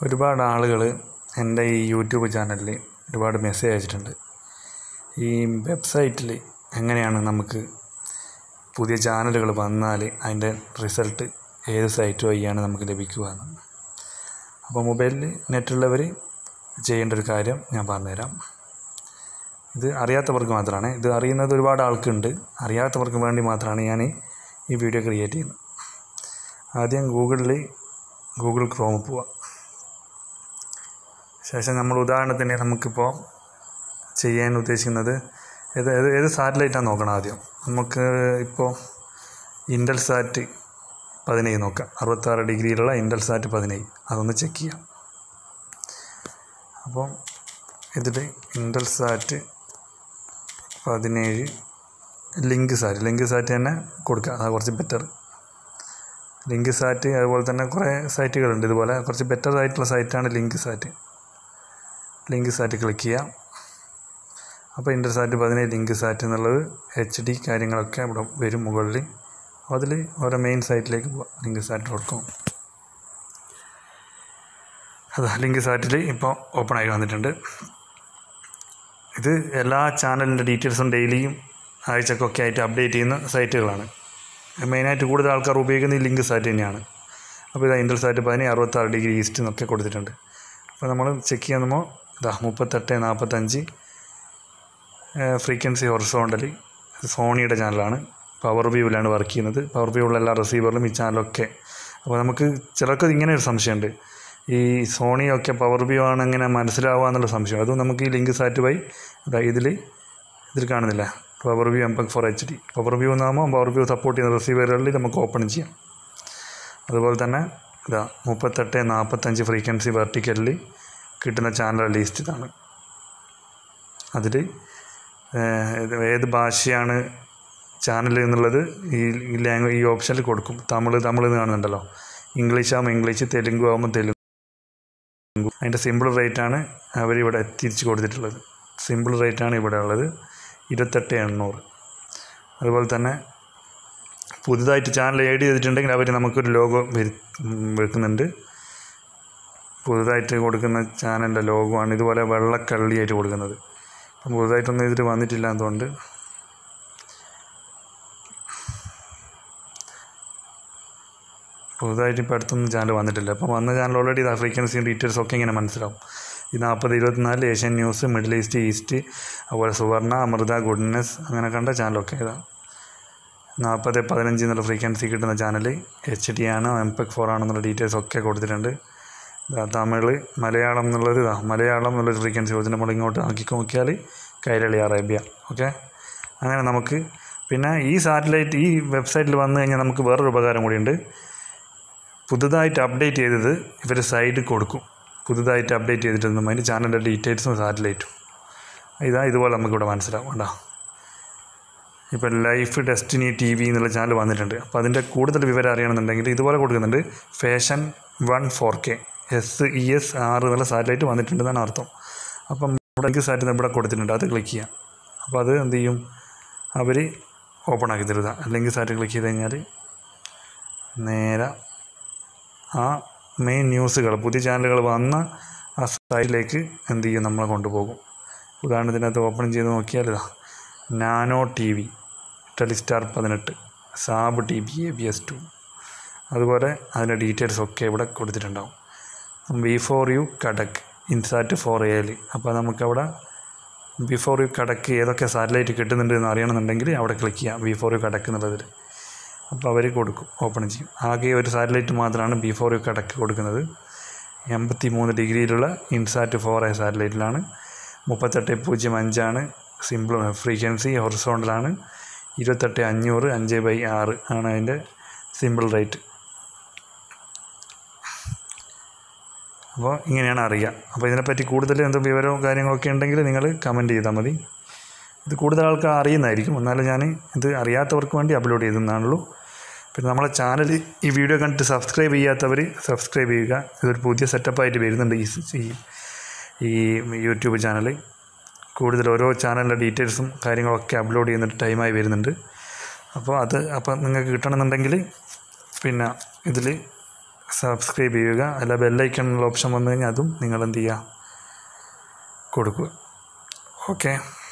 ഒരുപാട് ആളുകൾ എൻ്റെ ഈ യൂട്യൂബ് ചാനലിൽ ഒരുപാട് മെസ്സേജ് അയച്ചിട്ടുണ്ട് ഈ വെബ്സൈറ്റിൽ എങ്ങനെയാണ് നമുക്ക് പുതിയ ചാനലുകൾ വന്നാൽ അതിൻ്റെ റിസൾട്ട് ഏത് സൈറ്റ് വഴിയാണ് നമുക്ക് ലഭിക്കുക എന്ന് അപ്പോൾ മൊബൈലിൽ നെറ്റുള്ളവർ ചെയ്യേണ്ട ഒരു കാര്യം ഞാൻ പറഞ്ഞുതരാം ഇത് അറിയാത്തവർക്ക് മാത്രമാണ് ഇത് അറിയുന്നത് ഒരുപാട് ആൾക്കുണ്ട് അറിയാത്തവർക്ക് വേണ്ടി മാത്രമാണ് ഞാൻ ഈ വീഡിയോ ക്രിയേറ്റ് ചെയ്യുന്നത് ആദ്യം ഗൂഗിളിൽ ഗൂഗിൾ ക്രോമിൽ പോവാം ശേഷം നമ്മൾ ഉദാഹരണത്തിന് നമുക്കിപ്പോൾ ചെയ്യാൻ ഉദ്ദേശിക്കുന്നത് ഏത് ഏത് ഏത് സാറ്റലൈറ്റാണ് നോക്കണം ആദ്യം നമുക്ക് ഇപ്പോൾ ഇൻഡൽ സാറ്റ് പതിനേഴ് നോക്കാം അറുപത്താറ് ഡിഗ്രിയിലുള്ള ഇൻഡൽ സാറ്റ് പതിനേഴ് അതൊന്ന് ചെക്ക് ചെയ്യാം അപ്പോൾ ഇതിൽ ഇൻഡൽ സാറ്റ് പതിനേഴ് ലിങ്ക് സാറ്റ് ലിങ്ക് സാറ്റ് തന്നെ കൊടുക്കുക അതാണ് കുറച്ച് ബെറ്റർ ലിങ്ക് സാറ്റ് അതുപോലെ തന്നെ കുറേ സൈറ്റുകളുണ്ട് ഇതുപോലെ കുറച്ച് ബെറ്റർ ആയിട്ടുള്ള സൈറ്റാണ് LyngSat LyngSat click ചെയ്യാം അപ്പോൾ ഇൻ്റർസാറ്റ് പതിനേഴ് ലിങ്ക് സാറ്റ് എന്നുള്ളത് എച്ച് ഡി കാര്യങ്ങളൊക്കെ ഇവിടെ വരും മുകളിൽ അതിൽ ഓരോ മെയിൻ സൈറ്റിലേക്ക് പോവാം ലിങ്ക് സാറ്റ് ഡോട്ട് കോം അതാ ലിങ്ക് സാറ്റിൽ ഇപ്പോൾ ഓപ്പൺ ആയി വന്നിട്ടുണ്ട് ഇത് എല്ലാ ചാനലിൻ്റെ ഡീറ്റെയിൽസും ഡെയിലിയും ആഴ്ചക്കൊക്കെ ആയിട്ട് അപ്ഡേറ്റ് ചെയ്യുന്ന സൈറ്റുകളാണ് മെയിനായിട്ട് കൂടുതൽ ആൾക്കാർ ഉപയോഗിക്കുന്ന ഈ ലിങ്ക് സാറ്റ് തന്നെയാണ് അപ്പോൾ ഇതാ ഇൻ്റർ സാറ്റ് പതിനേഴ് അറുപത്താറ് ഡിഗ്രി ഈസ്റ്റ് എന്നൊക്കെ കൊടുത്തിട്ടുണ്ട് അപ്പോൾ നമ്മൾ ചെക്ക് ചെയ്യുമ്പോൾ ഇതാ മുപ്പത്തെട്ട് നാൽപ്പത്തഞ്ച് ഫ്രീക്വൻസി ഹൊറിസോണ്ടൽ സോണിയുടെ ചാനലാണ് പവർ വ്യൂവിലാണ് വർക്ക് ചെയ്യുന്നത് പവർ വ്യൂവുള്ള എല്ലാ റിസീവറിലും ഈ ചാനലൊക്കെ അപ്പോൾ നമുക്ക് ചിലർക്ക് ഇങ്ങനെ ഒരു സംശയമുണ്ട് ഈ സോണിയൊക്കെ പവർ വ്യൂ ആണ് എങ്ങനെ മനസ്സിലാവുക എന്നുള്ള സംശയം അതും നമുക്ക് ഈ ലിങ്ക് സാറ്റ് വഴി അതാ ഇതിൽ ഇതിൽ കാണുന്നില്ല PowerVu MPEG four H D PowerVu എന്നാകുമ്പോൾ പവർ വ്യൂ സപ്പോർട്ട് ചെയ്യുന്ന റിസീവറുകളിൽ നമുക്ക് ഓപ്പൺ ചെയ്യാം അതുപോലെ തന്നെ ഇതാ മുപ്പത്തെട്ട് നാൽപ്പത്തഞ്ച് ഫ്രീക്വൻസി വെർട്ടിക്കലിൽ കിട്ടുന്ന ചാനൽ ലിസ്റ്റ് ഇതാണ് അതിൽ ഏത് ഭാഷയാണ് ചാനൽ എന്നുള്ളത് ഈ ഈ ലാംഗ്വേജ് ഈ ഓപ്ഷനിൽ കൊടുക്കും തമിഴ് തമിഴ് എന്ന് കാണുന്നുണ്ടല്ലോ ഇംഗ്ലീഷ് ആകുമ്പോൾ ഇംഗ്ലീഷ് തെലുങ്ക് ആകുമ്പോൾ തെലുങ്ക് അതിൻ്റെ സിമ്പിൾ റേറ്റാണ് അവരിവിടെ തിരിച്ച് കൊടുത്തിട്ടുള്ളത് സിമ്പിൾ റേറ്റാണ് ഇവിടെ ഉള്ളത് ഇരുപത്തെട്ട് എണ്ണൂറ് അതുപോലെ തന്നെ പുതുതായിട്ട് ചാനൽ ആഡ് ചെയ്തിട്ടുണ്ടെങ്കിൽ അവർ നമുക്കൊരു ലോഗോ വെക്കുന്നുണ്ട് പുതുതായിട്ട് കൊടുക്കുന്ന ചാനലിൻ്റെ ലോഗോ ആണ് ഇതുപോലെ വെള്ളക്കള്ളിയായിട്ട് കൊടുക്കുന്നത് അപ്പം പുതുതായിട്ടൊന്നും ഇതിൽ വന്നിട്ടില്ല അതുകൊണ്ട് പുതുതായിട്ട് ഇപ്പോൾ അടുത്തൊന്നും ചാനൽ വന്നിട്ടില്ല അപ്പോൾ വന്ന ചാനൽ ഓൾറെഡി ഇത് ഫ്രീക്വൻസിയും ഡീറ്റെയിൽസ് ഒക്കെ ഇങ്ങനെ മനസ്സിലാവും ഈ നാൽപ്പത് ഇരുപത്തിനാല് Asian news middle east east അതുപോലെ സുവർണ അമൃത ഗുഡ്നെസ് അങ്ങനെ കണ്ട ചാനലൊക്കെ ഇതാ നാൽപ്പത് പതിനഞ്ച് എന്നുള്ള ഫ്രീക്വൻസി കിട്ടുന്ന ചാനൽ എച്ച് ഡി ആണ് എം പെക് ഫോർ ആണെന്നുള്ള ഡീറ്റെയിൽസ് ഒക്കെ കൊടുത്തിട്ടുണ്ട് തമിഴ് മലയാളം എന്നുള്ളത് ഇതാ മലയാളം എന്നുള്ളൊരു ഫ്രീക്വൻസി കൊടുത്തിട്ട് നമ്മൾ ഇങ്ങോട്ട് ആക്കി നോക്കിയാൽ കൈരളി അറേബ്യ ഓക്കെ അങ്ങനെ നമുക്ക് പിന്നെ ഈ സാറ്റലൈറ്റ് ഈ വെബ്സൈറ്റിൽ വന്നു കഴിഞ്ഞാൽ നമുക്ക് വേറൊരു ഉപകാരം കൂടിയുണ്ട് പുതുതായിട്ട് അപ്ഡേറ്റ് ചെയ്തത് ഇവർ സൈഡിൽ കൊടുക്കും പുതുതായിട്ട് അപ്ഡേറ്റ് ചെയ്തിട്ടൊന്നും അതിൻ്റെ ചാനലിൻ്റെ ഡീറ്റെയിൽസും സാറ്റലൈറ്റും ഇതാ ഇതുപോലെ നമുക്കിവിടെ മനസ്സിലാവും കേട്ടോ ഇപ്പോൾ ലൈഫ് ഡെസ്റ്റിനി ടി വി എന്നുള്ള ചാനൽ വന്നിട്ടുണ്ട് അപ്പോൾ അതിൻ്റെ കൂടുതൽ വിവരം അറിയണമെന്നുണ്ടെങ്കിൽ ഇതുപോലെ കൊടുക്കുന്നുണ്ട് Fashion One four K S E S ആറ് എന്നുള്ള സാറ്റലൈറ്റ് വന്നിട്ടുണ്ടെന്നാണ് അർത്ഥം അപ്പം ഇവിടെ സാറ്റ് ഇവിടെ കൊടുത്തിട്ടുണ്ട് അത് ക്ലിക്ക് ചെയ്യാം അപ്പോൾ അത് എന്ത് ചെയ്യും അവർ ഓപ്പൺ ആക്കി തരുക അല്ലെങ്കിൽ സാറ്റ് ക്ലിക്ക് ചെയ്ത് കഴിഞ്ഞാൽ നേരെ ആ മെയിൻ ന്യൂസുകൾ പുതിയ ചാനലുകൾ വന്ന ആ സൈറ്റിലേക്ക് എന്ത് ചെയ്യും നമ്മളെ കൊണ്ടുപോകും ഉദാഹരണത്തിനകത്ത് ഓപ്പൺ ചെയ്ത് നോക്കിയാൽ ഇതാ നാനോ ടി വി ടെലിസ്റ്റാർ പതിനെട്ട് സാബ് T B A B S two അതുപോലെ അതിൻ്റെ ഡീറ്റെയിൽസ് ഒക്കെ ഇവിടെ കൊടുത്തിട്ടുണ്ടാവും ബി ഫോർ യു കടക്ക് ഇൻസാറ്റ് ഫോർ എയിൽ അപ്പോൾ നമുക്കവിടെ ബിഫോർ യു കടക്ക് ഏതൊക്കെ സാറ്റലൈറ്റ് കിട്ടുന്നുണ്ട് എന്ന് അറിയണമെന്നുണ്ടെങ്കിൽ അവിടെ ക്ലിക്ക് ചെയ്യാം ബി ഫോർ യു കടക്ക് എന്നുള്ളതിൽ അപ്പോൾ അവർ കൊടുക്കും ഓപ്പൺ ചെയ്യും ആകെ ഒരു സാറ്റലൈറ്റ് മാത്രമാണ് ബി ഫോർ യു കടക്ക് കൊടുക്കുന്നത് എൺപത്തി മൂന്ന് ഡിഗ്രിയിലുള്ള ഇൻസാറ്റ് ഫോർ എ സാറ്റലൈറ്റിലാണ് മുപ്പത്തെട്ട് പൂജ്യം അഞ്ചാണ് സിമ്പിൾ ഫ്രീക്വൻസി ഹൊറിസോണ്ടലാണ് ഇരുപത്തെട്ട് അഞ്ഞൂറ് അഞ്ച് ബൈ ആറ് ആണ് അതിൻ്റെ സിമ്പിൾ റേറ്റ് അപ്പോൾ ഇങ്ങനെയാണ് അറിയുക അപ്പോൾ ഇതിനെപ്പറ്റി കൂടുതൽ എന്ത് വിവരവും കാര്യങ്ങളൊക്കെ ഉണ്ടെങ്കിൽ നിങ്ങൾ കമൻറ്റ് ചെയ്താൽ മതി ഇത് കൂടുതൽ ആൾക്കാർ അറിയുന്നതായിരിക്കും എന്നാലും ഞാൻ ഇത് അറിയാത്തവർക്ക് വേണ്ടി അപ്ലോഡ് ചെയ്തെന്നാണുള്ളൂ പിന്നെ നമ്മളെ ചാനൽ ഈ വീഡിയോ കണ്ടിട്ട് സബ്സ്ക്രൈബ് ചെയ്യാത്തവർ സബ്സ്ക്രൈബ് ചെയ്യുക ഇതൊരു പുതിയ സെറ്റപ്പായിട്ട് വരുന്നുണ്ട് ഈ ഈ യൂട്യൂബ് ചാനൽ കൂടുതൽ ഓരോ ചാനലിൻ്റെ ഡീറ്റെയിൽസും കാര്യങ്ങളൊക്കെ അപ്ലോഡ് ചെയ്യുന്ന ടൈമായി വരുന്നുണ്ട് അപ്പോൾ അത് അപ്പോൾ നിങ്ങൾക്ക് കിട്ടണമെന്നുണ്ടെങ്കിൽ പിന്നെ ഇതിൽ സബ്സ്ക്രൈബ് ചെയ്യുക അല്ല ബെല്ലൈക്കണുള്ള ഓപ്ഷൻ വന്നു കഴിഞ്ഞാൽ അതും നിങ്ങൾ എന്ത് ചെയ്യുക കൊടുക്കുക ഓക്കെ